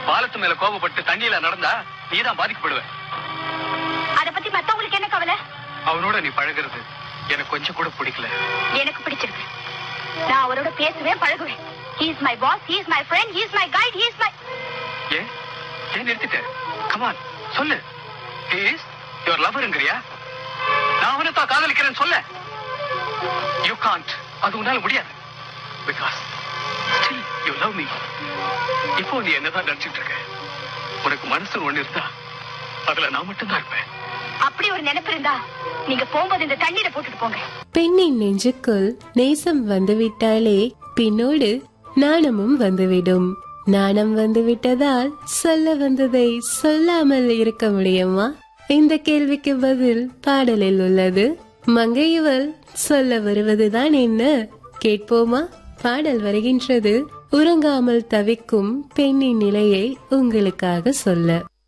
பாலத்து மேல கோபப்பட்டு தண்ணியில நடந்தா நீதான் பாதிக்கப்படுவ அத பத்தி மத்தவங்களுக்கு என்ன கவலை அவனோட நீ பழகுறது எனக்கு கொஞ்சம் கூட பிடிக்கல எனக்கு பிடிச்சிருக்கு நான் அவரோட பேசுவேன் பழகுவேன் he is my boss he is my friend he is my guide he is my ஏன் ஏன் நிறுத்திட்ட கமான் சொல்லு இஸ் யுவர் லவருங்கிறியா நான் அவனை தான் காதலிக்கிறேன்னு சொல்ல யூ காண்ட் அது உன்னால முடியாது because still you love me இப்போ நீ என்னதான் நினைச்சிட்டு இருக்க உனக்கு மனசு ஒண்ணு இருந்தா அதுல நான் மட்டும்தான் இருப்பேன் அப்படி ஒரு நினைப்பு இருந்தா நீங்க போகும்போது இந்த தண்ணீரை போட்டுட்டு போங்க பெண்ணின் நெஞ்சுக்குள் நேசம் வந்துவிட்டாலே பின்னோடு நாணமும் வந்துவிடும் நாணம் வந்துவிட்டதால் சொல்ல வந்ததை சொல்லாமல் இருக்க முடியுமா இந்த கேள்விக்கு பதில் பாடலில் உள்ளது மங்கையவள் சொல்ல வருவதுதான் என்ன கேட்போமா பாடல் வருகின்றது உறங்காமல் தவிக்கும் பெண்ணின் நிலையை உங்களுக்காக சொல்ல